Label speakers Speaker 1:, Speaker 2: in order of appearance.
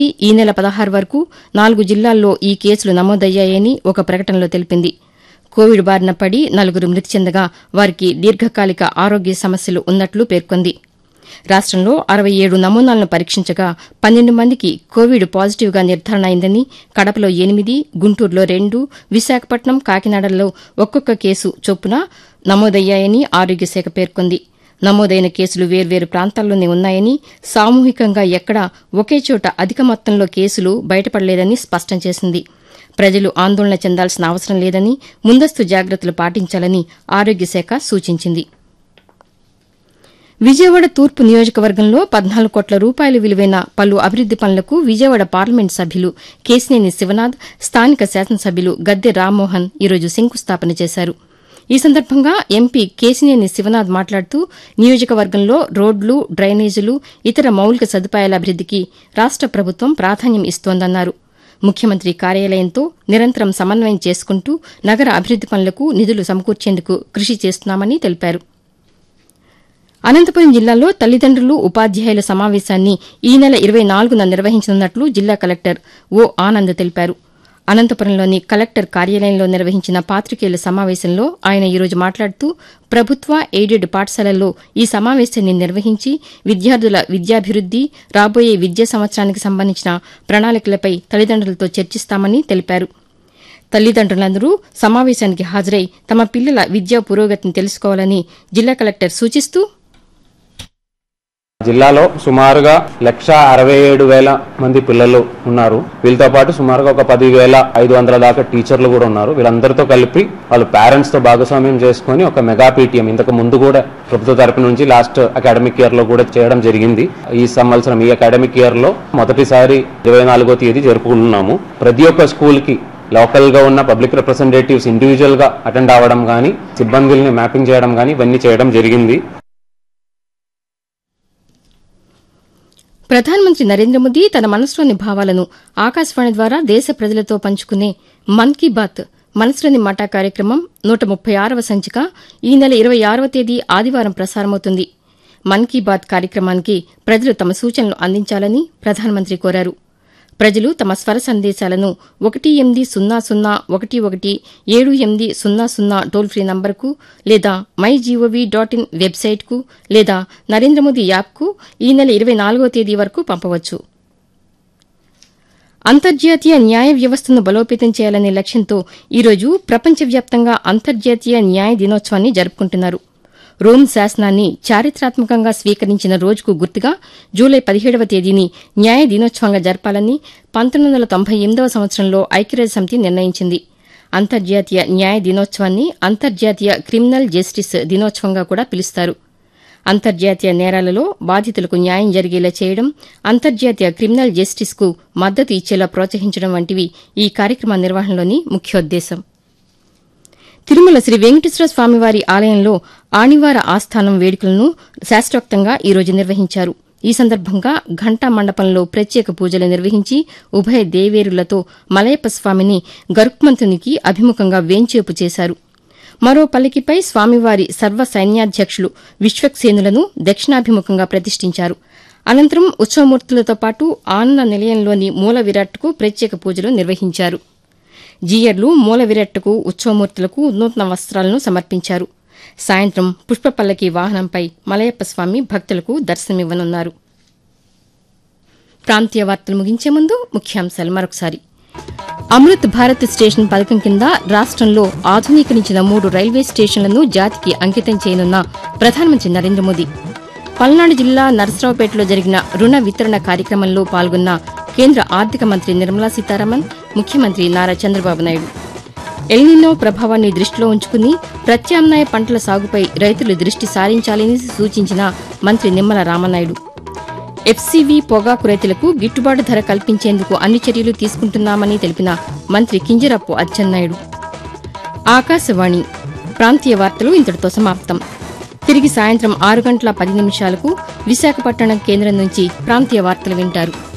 Speaker 1: ఈ నెల పదహారు వరకు నాలుగు జిల్లాల్లో ఈ కేసులు నమోదయ్యాయని ఒక ప్రకటనలో తెలిపింది కోవిడ్ బారిన పడి నలుగురు మృతి చెందగా వారికి దీర్ఘకాలిక ఆరోగ్య సమస్యలు ఉన్నట్లు పేర్కొంది రాష్టంలో అరవై ఏడు నమూనాలను పరీక్షించగా పన్నెండు మందికి కోవిడ్ పాజిటివ్గా నిర్ధారణ అయిందని కడపలో ఎనిమిది గుంటూరులో రెండు విశాఖపట్నం కాకినాడలో ఒక్కొక్క కేసు చొప్పున నమోదయ్యాయని ఆరోగ్యశాఖ పేర్కొంది నమోదైన కేసులు వేర్వేరు ప్రాంతాల్లోనే ఉన్నాయని సామూహికంగా ఎక్కడా ఒకే చోట అధిక మొత్తంలో కేసులు బయటపడలేదని స్పష్టం చేసింది ప్రజలు ఆందోళన చెందాల్సిన అవసరం లేదని ముందస్తు జాగ్రత్తలు పాటించాలని ఆరోగ్యశాఖ సూచించింది విజయవాడ తూర్పు నియోజకవర్గంలో పద్నాలుగు కోట్ల రూపాయల విలువైన పలు అభివృద్ది పనులకు విజయవాడ పార్లమెంట్ సభ్యులు కేశినేని శివనాథ్ స్థానిక శాసనసభ్యులు గద్దె రామ్మోహన్ ఈరోజు శంకుస్థాపన చేశారు ఈ సందర్భంగా ఎంపీ కేశినేని శివనాథ్ మాట్లాడుతూ నియోజకవర్గంలో రోడ్లు డ్రైనేజీలు ఇతర మౌలిక సదుపాయాల అభివృద్దికి రాష్ట ప్రభుత్వం ప్రాధాన్యం ఇస్తోందన్నారు ముఖ్యమంత్రి కార్యాలయంతో నిరంతరం సమన్వయం చేసుకుంటూ నగర అభివృద్ది పనులకు నిధులు సమకూర్చేందుకు కృషి చేస్తున్నామని తెలిపారు అనంతపురం జిల్లాలో తల్లిదండ్రులు ఉపాధ్యాయుల సమావేశాన్ని ఈ నెల ఇరవై నాలుగున నిర్వహించనున్నట్లు జిల్లా కలెక్టర్ ఓ ఆనంద్ తెలిపారు అనంతపురంలోని కలెక్టర్ కార్యాలయంలో నిర్వహించిన పాతికేయుల సమావేశంలో ఆయన ఈరోజు మాట్లాడుతూ ప్రభుత్వ ఎయిడెడ్ పాఠశాలల్లో ఈ సమావేశాన్ని నిర్వహించి విద్యార్థుల విద్యాభివృద్ది రాబోయే విద్యా సంవత్సరానికి సంబంధించిన ప్రణాళికలపై తల్లిదండ్రులతో చర్చిస్తామని తెలిపారు తల్లిదండ్రులందరూ సమావేశానికి హాజరై తమ పిల్లల విద్యా పురోగతిని తెలుసుకోవాలని జిల్లా కలెక్టర్ సూచిస్తూ
Speaker 2: జిల్లాలో సుమారుగా లక్ష అరవై ఏడు వేల మంది పిల్లలు ఉన్నారు వీళ్ళతో పాటు సుమారుగా ఒక పది వేల ఐదు వందల దాకా టీచర్లు కూడా ఉన్నారు వీళ్ళందరితో కలిపి వాళ్ళు పేరెంట్స్ తో భాగస్వామ్యం చేసుకొని ఒక మెగా పీటీఎం ఇంతకు ముందు కూడా ప్రభుత్వ తరపు నుంచి లాస్ట్ అకాడమిక్ ఇయర్ లో కూడా చేయడం జరిగింది ఈ సంవత్సరం ఈ అకాడమిక్ ఇయర్ లో మొదటిసారి ఇరవై నాలుగో తేదీ జరుపుకుంటున్నాము ప్రతి ఒక్క స్కూల్ కి లోకల్ గా ఉన్న పబ్లిక్ రిప్రజెంటేటివ్స్ ఇండివిజువల్ గా అటెండ్ అవ్వడం కానీ సిబ్బందుల్ని మ్యాపింగ్ చేయడం కానీ ఇవన్నీ చేయడం జరిగింది
Speaker 1: ప్రధానమంత్రి నరేంద్ర మోదీ తన మనసులోని భావాలను ఆకాశవాణి ద్వారా దేశ ప్రజలతో పంచుకునే మన్ కీ బాత్ మనసులోని మాట కార్యక్రమం నూట ముప్పై ఆరవ సంచిక ఈ నెల ఇరవై ఆరవ తేదీ ఆదివారం ప్రసారమవుతుంది మన్ కీ బాత్ కార్యక్రమానికి ప్రజలు తమ సూచనలు అందించాలని ప్రధానమంత్రి కోరారు ప్రజలు తమ స్వర సందేశాలను ఒకటి ఎనిమిది సున్నా సున్నా ఒకటి ఒకటి ఏడు ఎనిమిది సున్నా సున్నా టోల్ ఫ్రీ నంబర్కు లేదా మై జీఓవీ డాట్ ఇన్ వెబ్సైట్కు లేదా నరేంద్ర మోదీ యాప్కు ఈ నెల ఇరవై నాలుగో తేదీ వరకు పంపవచ్చు అంతర్జాతీయ న్యాయ వ్యవస్థను బలోపేతం చేయాలనే లక్ష్యంతో ఈరోజు ప్రపంచవ్యాప్తంగా అంతర్జాతీయ న్యాయ దినోత్సవాన్ని జరుపుకుంటున్నారు రోమ్ శాసనాన్ని చారిత్రాత్మకంగా స్వీకరించిన రోజుకు గుర్తుగా జూలై పదిహేడవ తేదీని న్యాయ దినోత్సవంగా జరపాలని పంతొమ్మిది వందల తొంభై ఎనిమిదవ సంవత్సరంలో ఐక్యరాజ్య సమితి నిర్ణయించింది అంతర్జాతీయ న్యాయ దినోత్సవాన్ని అంతర్జాతీయ క్రిమినల్ జస్టిస్ దినోత్సవంగా కూడా పిలుస్తారు అంతర్జాతీయ నేరాలలో బాధితులకు న్యాయం జరిగేలా చేయడం అంతర్జాతీయ క్రిమినల్ జస్టిస్కు మద్దతు ఇచ్చేలా ప్రోత్సహించడం వంటివి ఈ కార్యక్రమ నిర్వహణలోని ముఖ్యోద్దేశం తిరుమల శ్రీ వెంకటేశ్వర స్వామివారి ఆలయంలో ఆణివార ఆస్థానం వేడుకలను శాస్త్రోక్తంగా ఈరోజు నిర్వహించారు ఈ సందర్భంగా ఘంటా మండపంలో ప్రత్యేక పూజలు నిర్వహించి ఉభయ దేవేరులతో మలయప్ప స్వామిని గరుక్మంతునికి అభిముఖంగా వేంచేపు చేశారు మరో పల్లకిపై స్వామివారి సర్వ సైన్యాధ్యక్షులు విశ్వక్సేనులను దక్షిణాభిముఖంగా ప్రతిష్ఠించారు అనంతరం ఉత్సవమూర్తులతో పాటు ఆనంద నిలయంలోని మూల విరాట్కు ప్రత్యేక పూజలు నిర్వహించారు జీయర్లు మూల విరట్టుకు ఉత్సవమూర్తులకు నూతన వస్త్రాలను సమర్పించారు సాయంత్రం పుష్పపల్లకి వాహనంపై మలయప్ప స్వామి భక్తులకు దర్శనమివ్వనున్నారు ప్రాంతీయ వార్తలు ముగించే ముందు ముఖ్యాంశాలు మరొకసారి అమృత్ భారత్ స్టేషన్ పథకం కింద రాష్టంలో ఆధునీకరించిన మూడు రైల్వే స్టేషన్లను జాతికి అంకితం చేయనున్న ప్రధానమంత్రి నరేంద్ర మోదీ పల్నాడు జిల్లా నరసరావుపేటలో జరిగిన రుణ వితరణ కార్యక్రమంలో పాల్గొన్న కేంద్ర ఆర్థిక మంత్రి నిర్మలా సీతారామన్ ముఖ్యమంత్రి నారా చంద్రబాబు నాయుడు ఎల్నినో ప్రభావాన్ని దృష్టిలో ఉంచుకుని ప్రత్యామ్నాయ పంటల సాగుపై రైతులు దృష్టి సారించాలని సూచించిన మంత్రి నిమ్మల రామనాయుడు ఎఫ్సీవీ పొగాకు రైతులకు గిట్టుబాటు ధర కల్పించేందుకు అన్ని చర్యలు తీసుకుంటున్నామని తెలిపిన మంత్రి కింజరాపు అచ్చెన్నాయుడు ఆకాశవాణి ప్రాంతీయ వార్తలు ఇంతటితో సమాప్తం తిరిగి సాయంత్రం ఆరు గంటల పది నిమిషాలకు విశాఖపట్నం కేంద్రం నుంచి ప్రాంతీయ వార్తలు వింటారు